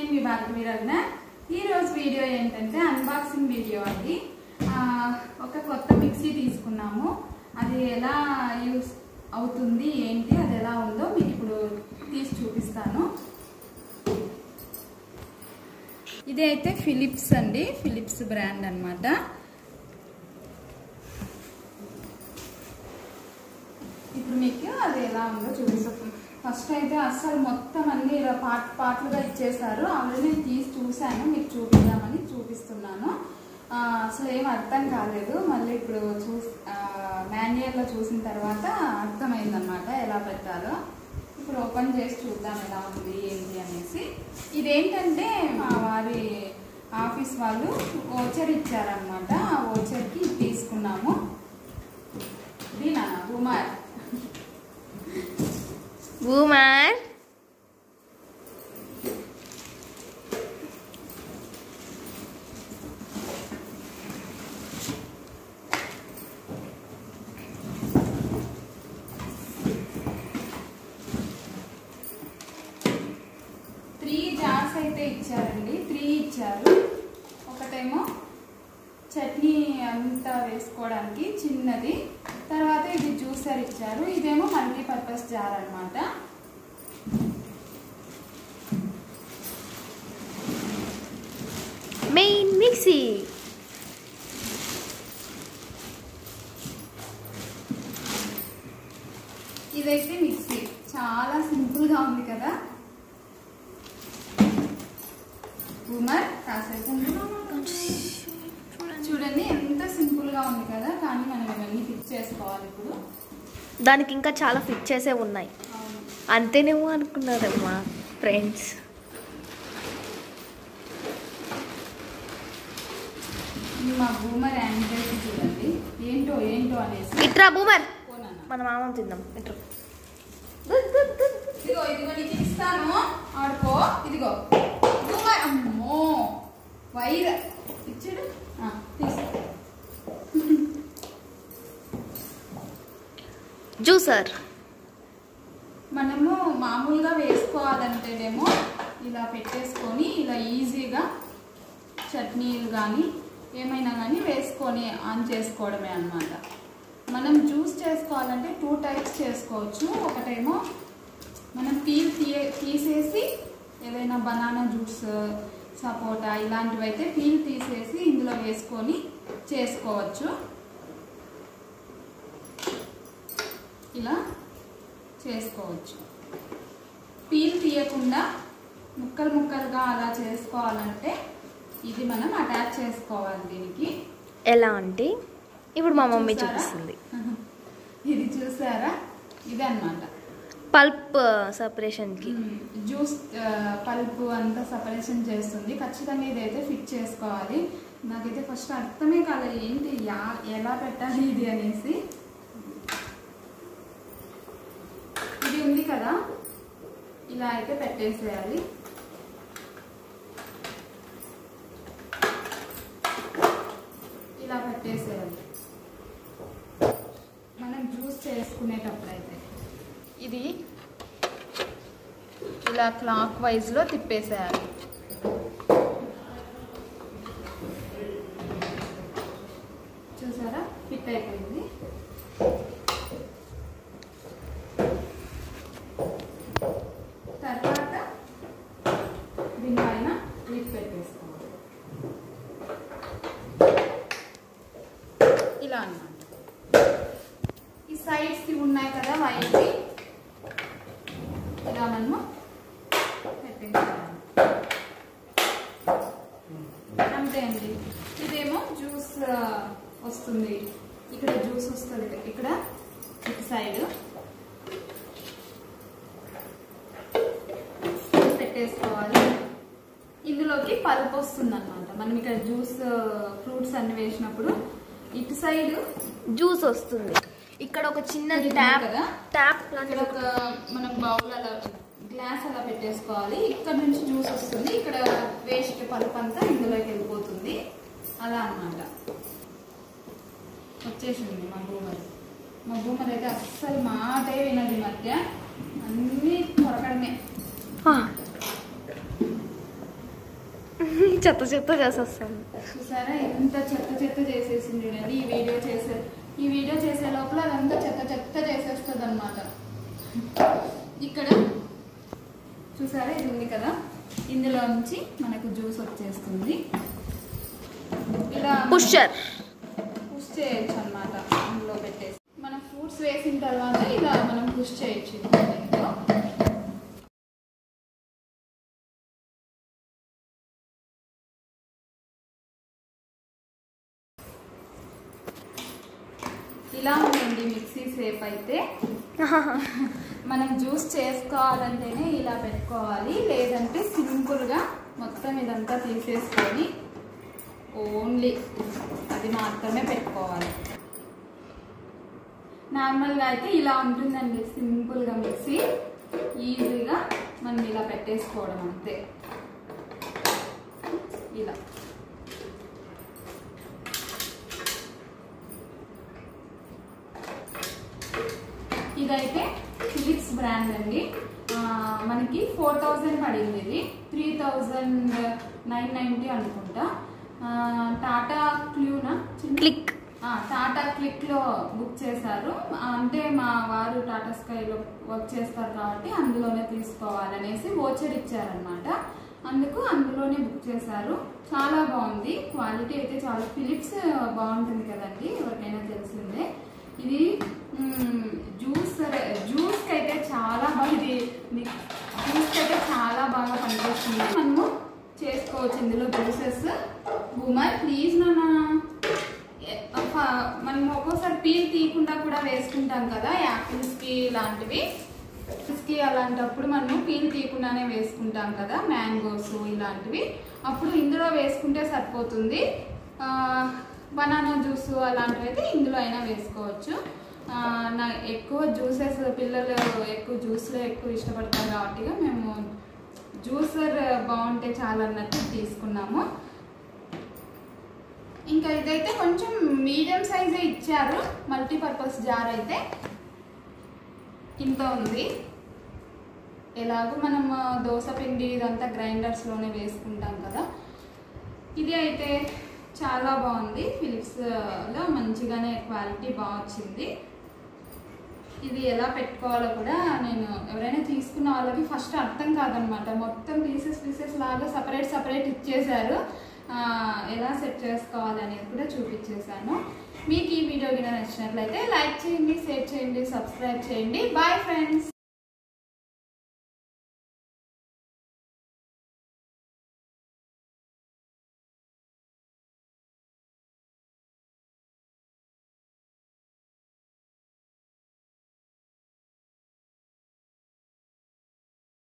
నేను మీ భారతి రత్న ఈ రోజు వీడియో ఏంటంటే అన్బాక్సింగ్ వీడియో అది ఆ, ఒక కొత్త మిక్సీ తీసుకున్నాము అది ఎలా యూస్ అవుతుంది ఏంటి అది ఎలా ఉందో మీకు ఇప్పుడు తీసి చూపిస్తాను ఇది అయితే ఫిలిప్స్ అండి ఫిలిప్స్ బ్రాండ్ అన్నమాట ఇప్పుడు మీకు అది ఎలా ఉందో చూపిస్తాను ఫస్ట్ అయితే అస్సలు మొత్తం అన్ని ఇలా పార్ట్ పార్ట్లుగా ఇచ్చేసారు ఆల్రెడీ నేను తీసి చూశాను మీకు చూపిద్దామని చూపిస్తున్నాను ఆ, అసలు ఏం అర్థం కాలేదు మళ్ళీ ఇప్పుడు చూ మాన్యువల్లో చూసిన తర్వాత అర్థమైందనమాట ఎలా పెట్టాలో ఇప్పుడు ఓపెన్ చేసి చూద్దాం ఎలా ఉంది ఏంటి అనేసి ఇదేంటంటే మా వారి ఆఫీస్ వాళ్ళు ఓచర్ ఇచ్చారనమాట ఆ ఓచర్కి ఇది తీసుకున్నాము Deena Kumar Boomer three jars అయితే ఇచ్చారండి త్రీ ఇచ్చారు ఒకటేమో చట్నీ అంతా వేసుకోవడానికి చిన్నది తర్వాత ఇది జ్యూసర్ ఇచ్చారు ఇదేమో మల్టీపర్పస్ జార్ అన్నమాట మెయిన్ మిక్సీ ఇదైతే మిక్సీ చాలా సింపుల్ గా ఉంది కదా ఉమర్ కాసేపు ఉండు. చూడండి ఎంత సింపుల్ గా ఉంది కదా కానీ మనం ఇవన్నీ ఫిక్స్ చేసుకోవాలి ఇప్పుడు దానికి ఇంకా చాలా ఫిట్ చేసే ఉన్నాయి అవును అంతేనేమో అనుకున్నారమ్మా ఫ్రెండ్స్ మా బూమర్ యాంగ్జైటీ చూడండి ఏంటో ఏంటో అనేసి ఇట్రా బూమర్ పోనన్నా. మన మామ తిందాం ఇట్రా ఇదిగో ఇదిగో నీకు ఇస్తాను ఆడుకో ఇదిగో బూమర్ అమ్మో వైర్ ఇచ్చాడు ఆ, తీసుకో జ్యూసర్ మనము మామూలుగా వేసుకోవాలంటేనేమో ఇలా పెట్టేసుకొని ఇలా ఈజీగా చట్నీలు కానీ ఏమైనా కానీ వేసుకొని ఆన్ చేసుకోవడమే అన్నమాట మనం జ్యూస్ చేసుకోవాలంటే టూ టైప్స్ చేసుకోవచ్చు ఒకటేమో మనం పీల్ తీయ తీసేసి ఏదైనా బనానా జ్యూస్ సపోటా ఇలాంటివి అయితే పీల్ తీసేసి ఇందులో వేసుకొని చేసుకోవచ్చు ఇలా చేసుకోవచ్చు పీల్ తీయకుండా ముక్కలు ముక్కలుగా అలా చేసుకోవాలంటే ఇది మనం అటాచ్ చేసుకోవాలి దీనికి ఎలా అంటే ఇప్పుడు మా మమ్మీ చూసారా? చూపిస్తుంది ఇది చూసారా ఇది అనమాట పల్ప్ సపరేషన్కి జ్యూస్ ఆ, పల్పు అంతా సపరేషన్ చేస్తుంది ఖచ్చితంగా ఇదైతే ఫిట్ చేసుకోవాలి నాకైతే ఫస్ట్ అర్థమే కాలేదు ఏంటి యా- ఎలా పెట్టాలి ఇది అనేసి ఇది ఉంది కదా ఇలా అయితే పెట్టేసేయాలి ఇలా పెట్టేసేయాలి మనం జ్యూస్ చేసుకునేటప్పుడు అయితే ఇది ఇలా క్లాక్ వైజ్లో తిప్పేసేయాలి చూసారా ఫిట్ అయిపోయింది తర్వాత దీనిపైన లిడ్ పెట్టేసుకోవాలి ఇలా అన్నమాట ఈ సైడ్స్ ఉన్నాయి కదా వైట్వి ఇలా మనము పెట్టేసుకోవాలి అంతే అండి ఇదేమో జ్యూస్ ఆ, వస్తుంది ఇక్కడ జ్యూస్ వస్తుంది ఇక్కడ ఇటు సైడ్ పెట్టేసుకోవాలి ఇందులోకి పల్ప్ వస్తుంది అనమాట మనం ఇక్కడ జ్యూస్ ఫ్రూట్స్ అన్ని వేసినప్పుడు ఇటు సైడ్ జ్యూస్ వస్తుంది ఇక్కడ ఒక చిన్న ఇది ఉంది ట్యాప్ కదా? ట్యాప్ ఇక్కడ ఒక మనం బౌల్ అలా గ్లాస్ అలా పెట్టేసుకోవాలి ఇక్కడ నుంచి జ్యూస్ వస్తుంది ఇక్కడ వేస్ట్ పల్ప్ అంతా ఇందులోకి వెళ్ళిపోతుంది అలా అన్నమాట వచ్చేసింది మా భూమర్ మా భూమర్ అయితే అస్సలు మాటే వినదు ఈ మధ్య అన్నీ కొరకడమే చెత్త చెత్త చేసేస్తాను చూసారా ఎంత చెత్త చెత్త చేసేసింది చూడండి ఈ వీడియో చేసే ఈ వీడియో చేసే లోపల అదంతా చెత్త చెత్త చేసేస్తుంది అనమాట ఇక్కడ చూసారా ఇది ఉంది కదా ఇందులో నుంచి మనకు జ్యూస్ వచ్చేస్తుంది ఇలా పుషర్ పుష్ చేయొచ్చు అనమాట అందులో పెట్టేసి మనం ఫ్రూట్స్ వేసిన తర్వాత ఇలా మనం పుష్ చేయొచ్చు దీంట్లో ఇలా ఉందండి మిక్సీ సేప్ అయితే మనం జ్యూస్ చేసుకోవాలంటేనే ఇలా పెట్టుకోవాలి లేదంటే సింపుల్గా మొత్తం ఇదంతా తీసేసుకొని ఓన్లీ అది మాత్రమే పెట్టుకోవాలి నార్మల్గా అయితే ఇలా ఉంటుందండి సింపుల్గా మిక్సీ ఈజీగా మనం ఇలా పెట్టేసుకోవడం అంతే ఇలా ఇదైతే ఫిలిప్స్ బ్రాండ్ అండి ఆ, మనకి ఫోర్ థౌజండ్ పడింది ఇది త్రీ థౌజండ్ నైన్ నైంటీ అనుకుంటా ఆ, టాటా క్లూనా చిన్న క్లిక్ ఆ, టాటా క్లిక్ లో బుక్ చేశారు ఆ, అంటే మా వారు టాటా స్కైలో వర్క్ చేస్తారు కాబట్టి అందులోనే తీసుకోవాలనేసి వోచర్ ఇచ్చారనమాట అందుకు అందులోనే బుక్ చేశారు చాలా బాగుంది క్వాలిటీ అయితే చాలా ఫిలిప్స్ బాగుంటుంది కదండి ఎవరికైనా తెలిసిందే ఇది మ్, జ్యూస్ జ్యూస్ అయితే చాలా బాగా ఇది జ్యూస్ అయితే చాలా బాగా పనిచేస్తుంది మనము చేసుకోవచ్చు ఇందులో జ్యూసెస్ బూమర్ ప్లీజ్ నాన్న ఎ- ఒక- మనం ఒక్కోసారి పీల్ తీయకుండా కూడా వేసుకుంటాం కదా యాపిల్స్ కి ఇలాంటివి యాపిల్స్ కి అలాంటప్పుడు మనం పీల్ తీయకుండానే వేసుకుంటాం కదా మ్యాంగోస్ ఇలాంటివి అప్పుడు ఇందులో వేసుకుంటే సరిపోతుంది బనానా జ్యూస్ అలాంటివి అయితే ఇందులో అయినా వేసుకోవచ్చు ఆ, నా ఎక్కువ జ్యూసెస్ పిల్లలు ఎక్కువ జ్యూస్లో ఎక్కువ ఇష్టపడతారు కాబట్టి మేము జ్యూసర్ బాగుంటే చాలా అన్నట్టు తీసుకున్నాము ఇంకా ఇదైతే కొంచెం మీడియం సైజే ఇచ్చారు మల్టీపర్పస్ జార్ అయితే ఇంత ఉంది ఎలాగో మనం ఆ, దోస పిండి ఇదంతా గ్రైండర్స్లోనే వేసుకుంటాం కదా ఇది అయితే చాలా బాగుంది ఫిలిప్స్లో మంచిగానే క్వాలిటీ బాగా వచ్చింది ఇది ఎలా పెట్టుకోవాలో కూడా నేను ఎవరైనా తీసుకున్న వాళ్ళకి ఫస్ట్ అర్థం కాదనమాట మొత్తం పీసెస్ పీసెస్ లాగా సపరేట్ సపరేట్ ఇచ్చేశారు ఆ, ఎలా సెట్ చేసుకోవాలి అనేది కూడా చూపించేశాను మీకు ఈ వీడియో కింద నచ్చినట్లయితే లైక్ చేయండి షేర్ చేయండి సబ్స్క్రైబ్ చేయండి బాయ్ ఫ్రెండ్స్